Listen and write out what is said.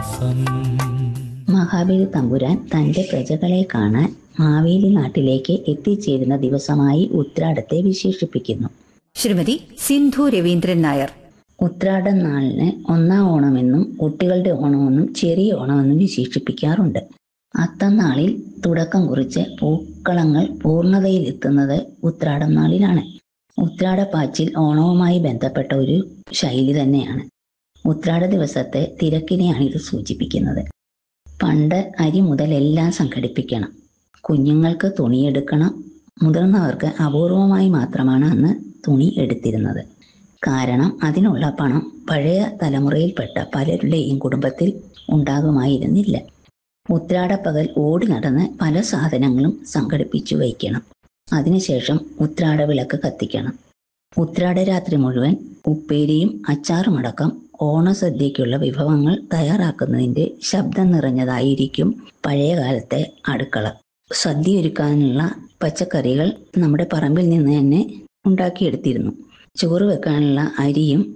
മാസം മഹാബലി തമ്പുരാൻ തന്റെ പ്രജകളെ കാണാൻ മാവേലി നാട്ടിലേക്ക് എത്തിച്ചേരുന്ന ദിവസമായി ഉത്രാടത്തെ വിശേഷിപ്പിക്കുന്നു ശ്രീമതി സിന്ധു രവീന്ദ്രൻ നായർ ഉത്രാടം നാളിന് ഒന്നാം ഓണമെന്നും കുട്ടികളുടെ ഓണമെന്നും ചെറിയ ഓണമെന്നും വിശേഷിപ്പിക്കാറുണ്ട് അത്തം നാളിൽ തുടക്കം കുറിച്ച് പൂക്കളങ്ങൾ പൂർണ്ണതയിലെത്തുന്നത് ഉത്രാടം നാളിലാണ് ഉത്രാടപ്പാച്ചിൽ ഓണവുമായി ബന്ധപ്പെട്ട ഒരു ശൈലി തന്നെയാണ് ഉത്രാട ദിവസത്തെ തിരക്കിനെയാണ് ഇത് സൂചിപ്പിക്കുന്നത് പണ്ട് അരി മുതൽ എല്ലാം സംഘടിപ്പിക്കണം കുഞ്ഞുങ്ങൾക്ക് തുണിയെടുക്കണം മുതിർന്നവർക്ക് അപൂർവമായി മാത്രമാണ് അന്ന് തുണി എടുത്തിരുന്നത് കാരണം അതിനുള്ള പണം പഴയ തലമുറയിൽപ്പെട്ട പലരുടെയും കുടുംബത്തിൽ ഉണ്ടാകുമായിരുന്നില്ല ഉത്രാടപ്പകൽ ഓടി നടന്ന് പല സാധനങ്ങളും സംഘടിപ്പിച്ചു വയ്ക്കണം അതിനുശേഷം ഉത്രാട വിളക്ക് കത്തിക്കണം ഉത്രാട രാത്രി മുഴുവൻ ഉപ്പേരിയും അച്ചാറുമടക്കം ഓണസദ്യയ്ക്കുള്ള വിഭവങ്ങൾ തയ്യാറാക്കുന്നതിന്റെ ശബ്ദം നിറഞ്ഞതായിരിക്കും പഴയ കാലത്തെ അടുക്കള സദ്യ ഒരുക്കാനുള്ള പച്ചക്കറികൾ നമ്മുടെ പറമ്പിൽ നിന്ന് തന്നെ ഉണ്ടാക്കിയെടുത്തിരുന്നു ചോറ് വെക്കാനുള്ള അരിയും